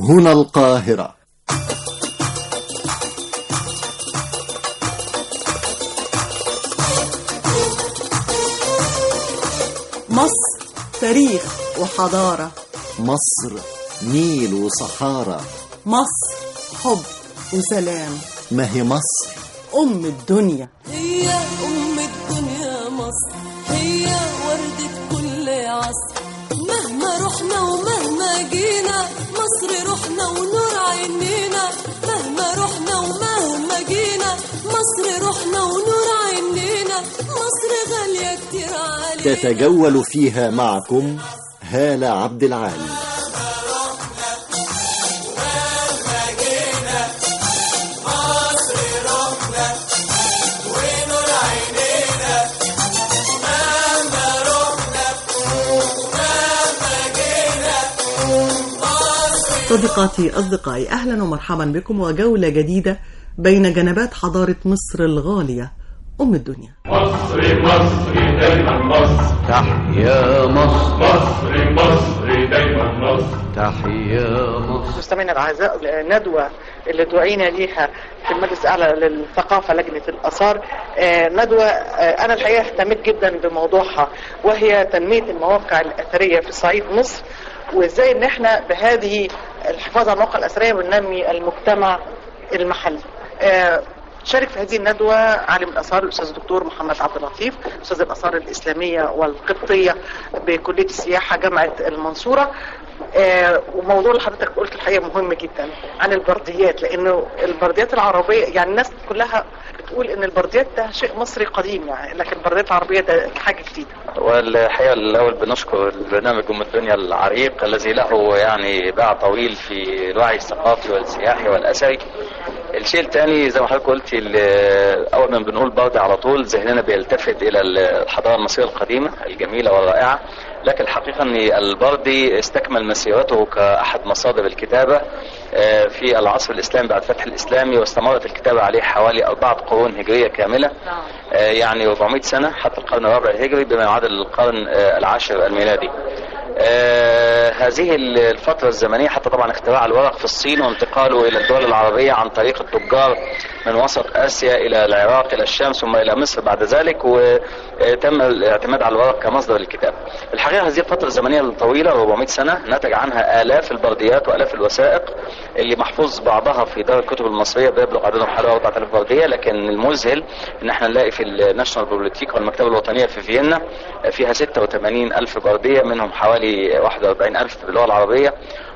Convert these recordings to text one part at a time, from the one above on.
هنا القاهرة مصر تاريخ وحضارة مصر نيل وصحارى مصر حب وسلام ما هي مصر أم الدنيا هي أم الدنيا مصر هي وردة كل عصر مهما رحنا ومهما جينا مصر روحنا ونور عينينا مهما رحنا ومهما جينا مصر روحنا ونور عينينا مصر غالية كتير علينا تتجول فيها معكم هالة عبد العالي صديقاتي أصدقائي أهلا ومرحبا بكم وجولة جديدة بين جنبات حضارة مصر الغالية أم الدنيا مصر مصر دايما مصر تحيا مصر مصر مصر دايما مصر تحيا مصر مستمعينا الاعزاء الندوه اللي دعينا ليها في المجلس الاعلى للثقافه لجنه الاثار آه، ندوه آه، انا الحقيقه اهتميت جدا بموضوعها وهي تنميه المواقع الاثريه في صعيد مصر وازاي ان احنا بهذه الحفاظ على المواقع الاثريه بننمي المجتمع المحلي آه، شارك في هذه الندوة عالم الآثار الأستاذ الدكتور محمد عبد اللطيف أستاذ الآثار الإسلامية والقبطية بكلية السياحة جامعة المنصورة آه وموضوع اللي حضرتك قلت الحقيقة مهم جدا عن البرديات لأنه البرديات العربية يعني الناس كلها بتقول إن البرديات ده شيء مصري قديم يعني لكن البرديات العربية ده حاجة جديدة والحقيقة الأول بنشكر البرنامج أم الدنيا العريق الذي له يعني باع طويل في الوعي الثقافي والسياحي والأثري الشيء الثاني زي ما حضرتك قلت ال- أول ما بنقول بردي على طول ذهننا بيلتفت إلى الحضارة المصرية القديمة الجميلة والرائعة لكن الحقيقة أن البردي استكمل مسيرته كأحد مصادر الكتابة آه، في العصر الإسلامي بعد الفتح الإسلامي واستمرت الكتابة عليه حوالي أربعة قرون هجرية كاملة آه، يعني 400 سنة حتى القرن الرابع الهجري بما يعادل القرن آه، العاشر الميلادي آه، هذه الفترة الزمنية حتى طبعا اختراع الورق في الصين وانتقاله إلى الدول العربية عن طريق التجار من وسط آسيا إلى العراق إلى الشام ثم إلى مصر بعد ذلك وتم الاعتماد على الورق كمصدر للكتاب الحقيقة هذه الفترة الزمنية الطويلة 400 سنة نتج عنها آلاف البرديات وآلاف الوثائق اللي محفوظ بعضها في دار الكتب المصرية بيبلغ عددهم حوالي 4000 بردية لكن المذهل ان احنا نلاقي في الناشونال بيبليوتيك والمكتبة الوطنية في فيينا فيها 86 ألف بردية منهم حوالي 41 ألف باللغة العربية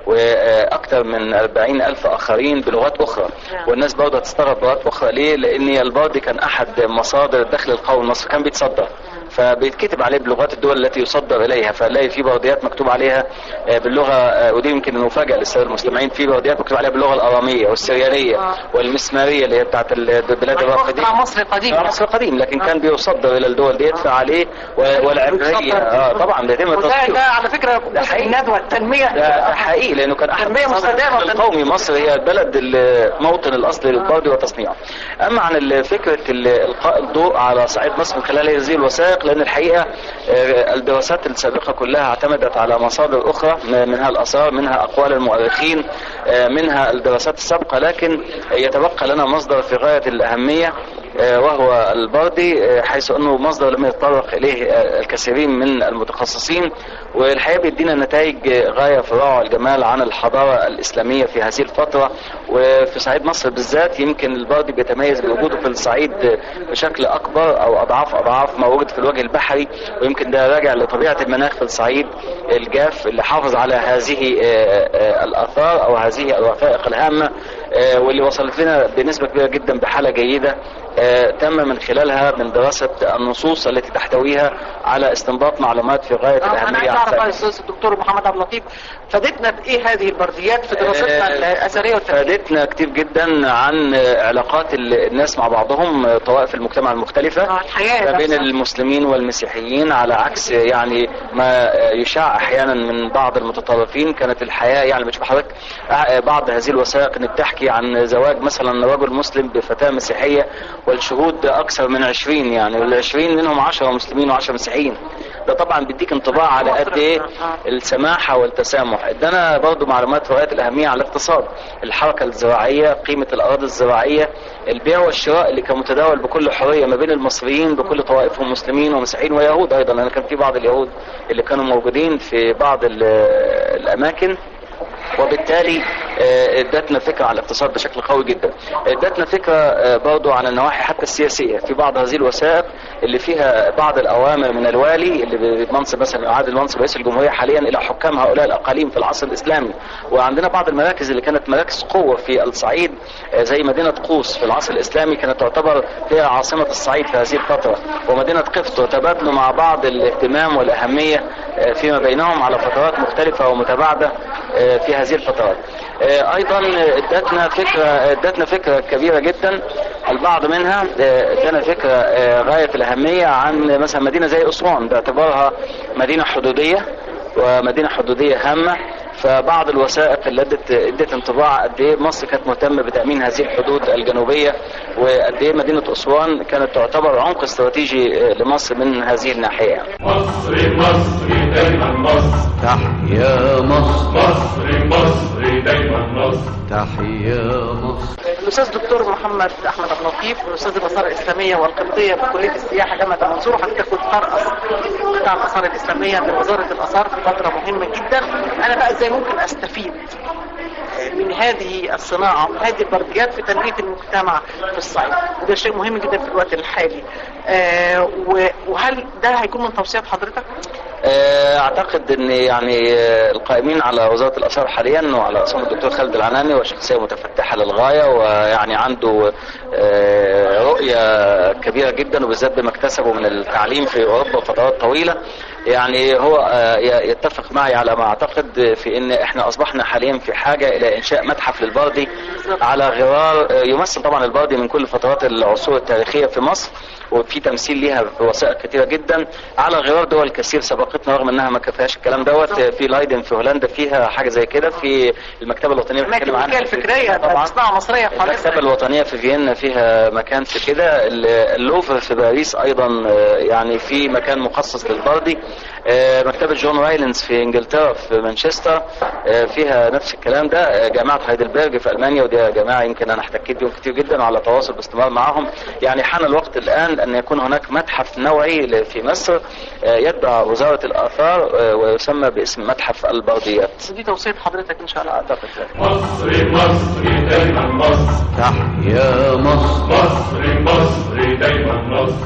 واكثر من 40 الف اخرين بلغات اخرى والناس برضه هتستغرب بلغات اخرى ليه لان البردي كان احد مصادر الدخل القومي المصري كان بيتصدر فبيتكتب عليه بلغات الدول التي يصدر اليها فنلاقي في برديات مكتوب عليها آه، باللغه آه، ودي يمكن مفاجاه للساده المستمعين في برديات مكتوب عليها باللغه الاراميه والسريانيه والمسماريه اللي هي بتاعت البلاد الرافدين مع مصر قديم آه، مصر قديم لكن كان بيصدر الى الدول دي يدفع عليه و- والعبريه اه طبعا بيتم وده تصديره ده على فكرة ده جزء حقيقي. من الندوة التنمية ده ده حقيقي لانه كان احد تنمية مصادر مستدامة الدخل القومي مصر هي البلد الموطن الاصلي للبردي وتصنيعه اما عن ال- فكره ال- القاء الضوء على صعيد مصر من خلال هذه الوثائق لان الحقيقه آه، الدراسات السابقه كلها اعتمدت على مصادر اخرى م- منها الاثار منها اقوال المؤرخين آه، منها الدراسات السابقه لكن يتبقى لنا مصدر في غايه الاهميه آه، وهو البردي آه، حيث انه مصدر لم يتطرق اليه آه، الكثيرين من المتخصصين والحقيقه بيدينا نتائج آه، غايه في الروعه والجمال عن الحضاره الاسلاميه في هذه الفتره وفي صعيد مصر بالذات يمكن البردي بيتميز بوجوده في الصعيد آه، بشكل اكبر او اضعاف اضعاف ما وجد في الوجه البحري ويمكن ده راجع لطبيعه المناخ في الصعيد الجاف اللي حافظ على هذه آه، آه، الاثار او هذه الوثائق الهامه آه، واللي وصلت لنا بنسبه كبيره جدا بحاله جيده آه، تم من خلالها من دراسه النصوص التي تحتويها على استنباط معلومات في غايه آه، انا الاهميه عايز عن اعرف سائر بقى الاستاذ الدكتور محمد عبد اللطيف فادتنا بايه هذه البرديات في دراستنا آه، الاثريه والتاريخيه فادتنا كتير جدا عن علاقات ال- الناس مع بعضهم طوائف المجتمع المختلفة آه، الحياه ما بين نفسها. المسلمين والمسيحيين على عكس يعني ما يشاع احيانا من بعض المتطرفين كانت الحياه يعني بتشوف حضرتك آه، بعض هذه الوثائق ان بتحكي عن زواج مثلا رجل مسلم بفتاه مسيحيه والشهود اكثر من 20 يعني وال 20 منهم 10 مسلمين و10 مسيحيين ده طبعا بيديك انطباع على قد ايه السماحه والتسامح ادانا برضو معلومات غايه الاهميه على الاقتصاد الحركه الزراعيه قيمه الاراضي الزراعيه البيع والشراء اللي كان متداول بكل حريه ما بين المصريين بكل طوائفهم مسلمين ومسيحيين ويهود ايضا لان كان في بعض اليهود اللي كانوا موجودين في بعض ال- الاماكن وبالتالي آه، ادتنا فكره على الاقتصاد بشكل قوي جدا ادتنا فكره آه، برضو على النواحي حتى السياسيه في بعض هذه الوثائق اللي فيها بعض الاوامر من الوالي اللي بمنصب مثلا يعادل منصب رئيس الجمهوريه حاليا الى حكام هؤلاء الاقاليم في العصر الاسلامي وعندنا بعض المراكز اللي كانت مراكز قوه في الصعيد آه، زي مدينه قوس في العصر الاسلامي كانت تعتبر هي عاصمه الصعيد في هذه الفتره ومدينه قفط وتبادلوا مع بعض الاهتمام والاهميه آه، فيما بينهم على فترات مختلفه ومتباعده آه، في هذه الفترات آه، ايضا ادتنا فكره ادتنا فكره كبيره جدا البعض منها آه، ادانا فكره آه، غايه الاهميه عن مثلا مدينه زي اسوان باعتبارها مدينه حدوديه ومدينه حدوديه هامه فبعض الوثائق اللي ادت ادت انطباع قد ايه مصر كانت مهتمه بتامين هذه الحدود الجنوبيه وقد ايه مدينه اسوان كانت تعتبر عمق استراتيجي آه، لمصر من هذه الناحيه يعني. مصر مصر دايما مصر تحيا مصر مصر مصر دايما مصر تحيا مصر الاستاذ دكتور محمد احمد عبد اللطيف الاستاذ الاثار الاسلاميه والقبطيه بكليه السياحه جامعه المنصوره حضرتك كنت ترأس قطاع الاثار الاسلاميه بوزاره الاثار في فتره مهمه جدا انا بقى ازاي ممكن استفيد من هذه الصناعه ومن هذه البرديات في تنميه المجتمع في الصعيد وده شيء مهم جدا في الوقت الحالي آه، و- وهل ده هيكون من توصيات حضرتك؟ آه، اعتقد ان يعني آه، القائمين على وزاره الاثار حاليا وعلى راسهم الدكتور خالد العناني وشخصيه متفتحه للغايه ويعني عنده آه، رؤيه كبيره جدا وبالذات بما اكتسبه من التعليم في اوروبا فترات طويله يعني هو آه، ي- يتفق معي على ما اعتقد في ان احنا اصبحنا حاليا في حاجه الى انشاء متحف للبردي على غرار آه، يمثل طبعا البردي من كل فترات العصور التاريخيه في مصر وفي تمثيل ليها في وثائق كثيره جدا على غرار دول كثير سبقتنا رغم انها ما كفاهاش الكلام دوت في لايدن في هولندا فيها حاجه زي كده في المكتبه الوطنيه الاماكن بنتكلم عنها الملكيه الفكريه طبعا صناعه مصريه المكتبة خالصه الوطنية في فيينا فيها مكان في كده ال- اللوفر في باريس أيضا آه، يعني في مكان مخصص للبردي آه، مكتبة جون رايلنز في إنجلترا في مانشستر آه، فيها نفس الكلام ده آه، جامعة هايدلبرج في ألمانيا ودي جماعة يمكن أنا احتكيت بهم كتير جدا وعلى تواصل باستمرار معهم يعني حان الوقت الآن أن يكون هناك متحف نوعي ل- في مصر آه، يتبع وزارة الآثار آه، ويسمى باسم متحف البرديات دي توصيه حضرتك ان شاء الله أعتقد ذلك. مصر مصر دايما مصر تحيا مصر مصر مصر دايما مصر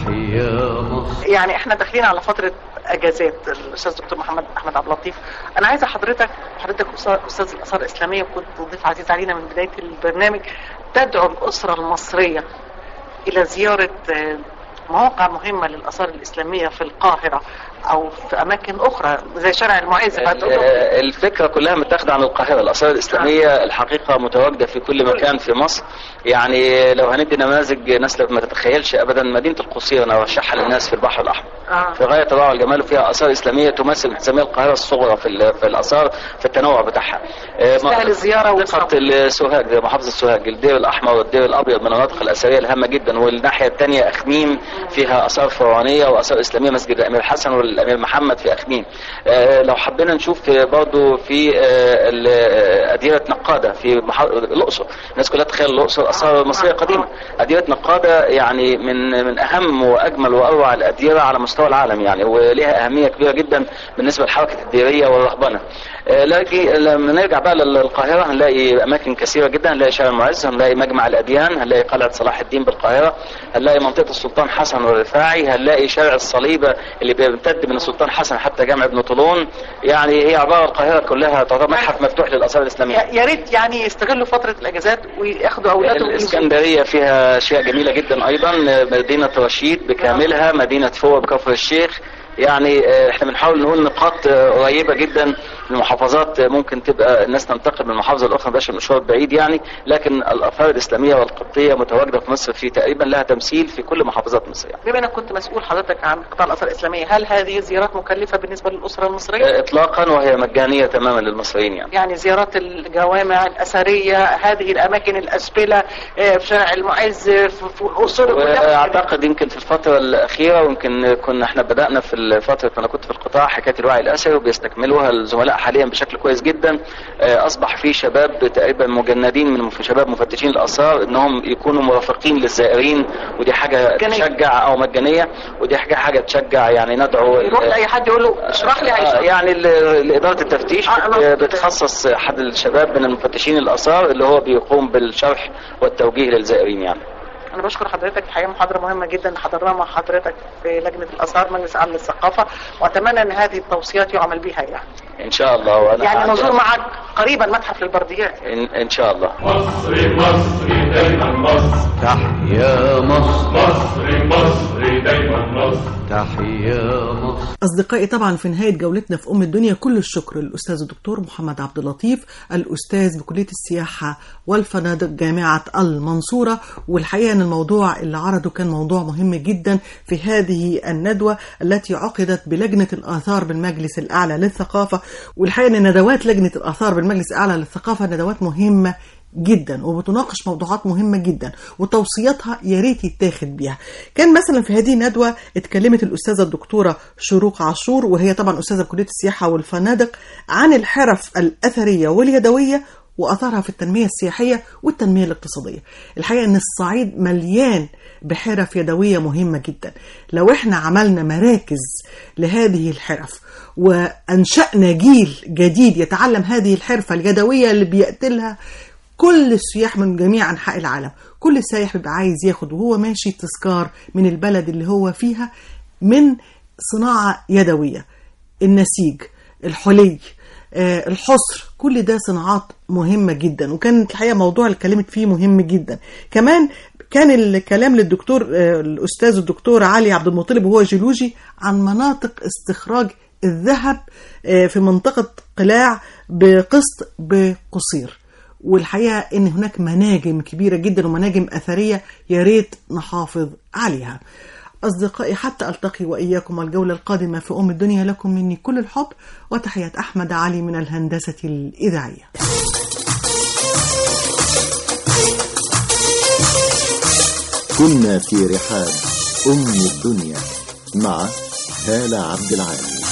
تحيا مصر يعني احنا داخلين على فتره اجازات الاستاذ دكتور محمد احمد عبد اللطيف انا عايزه حضرتك حضرتك أستاذ- استاذ الاثار الاسلاميه وكنت ضيف عزيز علينا من بدايه البرنامج تدعو الاسره المصريه الى زياره آه، مواقع مهمه للاثار الاسلاميه في القاهره او في اماكن اخرى زي شارع المعز فتقول له آه، الفكره كلها متاخده عن القاهره الاثار الاسلاميه الحقيقه متواجده في كل مكان في مصر يعني لو هندي نماذج ناس ما تتخيلش ابدا مدينه القصير انا ارشحها للناس في البحر الاحمر آه. في غايه الروعه والجمال وفيها اثار اسلاميه تمثل تسميها القاهره الصغرى في ال- في الاثار في التنوع بتاعها آه، تستاهل الزيارة منطقه السوهاج زي محافظه سوهاج الدير الاحمر والدير الابيض من المناطق الاثريه الهامه جدا والناحيه الثانيه اخميم فيها اثار فرعونيه واثار اسلاميه مسجد الامير حسن والامير محمد في اخميم آه، لو حبينا نشوف برضو في آه، ال- آه، اديره نقاده في محا- الاقصر الناس كلها تخيل الاقصر اثار مصريه قديمه اديره نقاده يعني من من اهم واجمل واروع الاديره على مستوى العالم يعني ولها اهميه كبيره جدا بالنسبه لحركه الديريه والرهبنه آه، لكن لما نرجع بقى للقاهره هنلاقي اماكن كثيره جدا هنلاقي شارع المعز هنلاقي مجمع الاديان هنلاقي قلعه صلاح الدين بالقاهره هنلاقي منطقه السلطان حسن والرفاعي هنلاقي شارع الصليبه اللي بيمتد من السلطان حسن حتى جامع ابن طولون يعني هي عباره القاهره كلها تعتبر متحف مفتوح للاثار الاسلاميه يا يا ريت يعني يستغلوا فتره الاجازات وياخدوا اولادهم ويزوروا. الاسكندريه فيها اشياء جميله جدا ايضا مدينه رشيد بكاملها مدينه فوق بكفر الشيخ يعني آه، احنا بنحاول نقول نقاط آه، قريبه جدا المحافظات ممكن تبقى الناس تنتقل من محافظه لاخرى مبقاش المشوار بعيد يعني لكن الاثار الاسلاميه والقبطيه متواجده في مصر في تقريبا لها تمثيل في كل محافظات مصر يعني. بما انك كنت مسؤول حضرتك عن قطاع الاثار الاسلاميه هل هذه الزيارات مكلفه بالنسبه للاسره المصريه؟ اطلاقا وهي مجانيه تماما للمصريين يعني يعني زيارات الجوامع الاثريه هذه الاماكن الاسبله آه، في شارع المعز في في الاقصر كلها واعتقد يمكن في الفتره الاخيره ويمكن كنا احنا بدانا في الفتره انا كنت في القطاع حكايه الوعي الاثري وبيستكملوها الزملاء حاليا بشكل كويس جدا آه، اصبح في شباب تقريبا مجندين من مف- شباب مفتشين الاثار انهم يكونوا مرافقين للزائرين ودي حاجه مجانية. تشجع او مجانيه ودي حاجه حاجه تشجع يعني ندعو يروح لاي حد يقول له اشرح لي آه، هيشرح. يعني ال- إدارة التفتيش آه، بت- أنا- بتخصص أحد الشباب من المفتشين الآثار اللي هو بيقوم بالشرح والتوجيه للزائرين يعني انا بشكر حضرتك الحقيقه محاضره مهمه جدا حضرناها مع حضرتك في لجنه الاثار مجلس اعلى للثقافه واتمنى ان هذه التوصيات يعمل بها يعني إن شاء الله وأنا يعني نزور أعتقد- معك قريبا متحف للبرديات إن, إن شاء الله مصري مصري دايما مصر تحيا مصر مصري مصري دايما مصر تحيا مصر أصدقائي طبعا في نهاية جولتنا في أم الدنيا كل الشكر للأستاذ الدكتور محمد عبد اللطيف الأستاذ بكلية السياحة والفنادق جامعة المنصورة والحقيقة أن الموضوع اللي عرضه كان موضوع مهم جدا في هذه الندوة التي عقدت بلجنة الآثار بالمجلس الأعلى للثقافة والحقيقة أن ندوات لجنة الآثار بالمجلس الأعلى للثقافة ندوات مهمة جدا وبتناقش موضوعات مهمه جدا وتوصياتها يا ريت يتاخد بيها. كان مثلا في هذه الندوه اتكلمت الاستاذه الدكتوره شروق عاشور وهي طبعا استاذه بكليه السياحه والفنادق عن الحرف الاثريه واليدويه واثرها في التنميه السياحيه والتنميه الاقتصاديه. الحقيقه ان الصعيد مليان بحرف يدويه مهمه جدا. لو احنا عملنا مراكز لهذه الحرف وانشانا جيل جديد يتعلم هذه الحرفه اليدويه اللي بيقتلها كل السياح من جميع انحاء العالم كل سايح بيبقى عايز ياخد وهو ماشي تذكار من البلد اللي هو فيها من صناعه يدويه النسيج الحلي آه، الحصر كل ده صناعات مهمة جدا وكان الحقيقة موضوع اللي اتكلمت فيه مهم جدا كمان كان الكلام للدكتور آه، الأستاذ الدكتور علي عبد المطلب وهو جيولوجي عن مناطق استخراج الذهب آه، في منطقة قلاع بقسط بقصير والحقيقه ان هناك مناجم كبيره جدا ومناجم اثريه يا ريت نحافظ عليها. اصدقائي حتى التقي واياكم الجوله القادمه في ام الدنيا لكم مني كل الحب وتحيات احمد علي من الهندسه الاذاعيه. كنا في رحاب أم الدنيا مع هالة عبد العال